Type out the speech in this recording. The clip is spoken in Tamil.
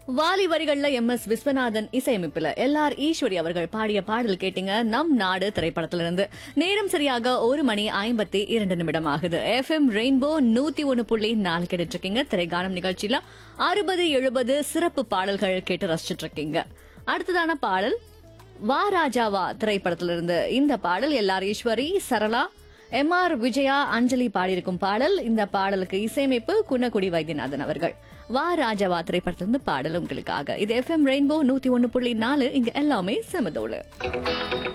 வாலி வரிகள்ல எம் எஸ் விஸ்வநாதன் இசையமைப்புல எல் ஆர் ஈஸ்வரி அவர்கள் பாடிய பாடல் கேட்டீங்க நம் நாடு திரைப்படத்திலிருந்து நேரம் சரியாக ஒரு மணி ஐம்பத்தி இரண்டு நிமிடம் ஆகுது எஃப் எம் ரெயின்போ நூத்தி ஒன்னு புள்ளி நாலு கேட்டுட்டு இருக்கீங்க திரைகானம் நிகழ்ச்சியில அறுபது எழுபது சிறப்பு பாடல்கள் கேட்டு ரசிச்சிட்டு இருக்கீங்க அடுத்ததான பாடல் வா ராஜாவா திரைப்படத்திலிருந்து இந்த பாடல் L R Eswari Sarala M R Vijaya Anjali பாடியிருக்கும் பாடல் இந்த பாடலுக்கு இசையமைப்பு குன்னக்குடி வைத்தியநாதன் அவர்கள் வா ராஜாவா திரைப்படத்திலிருந்து பாடல் உங்களுக்காக இது எஃப்எம் ரெயின்போ நூத்தி ஒன்னு புள்ளி நாலு இங்க எல்லாமே செமதோடு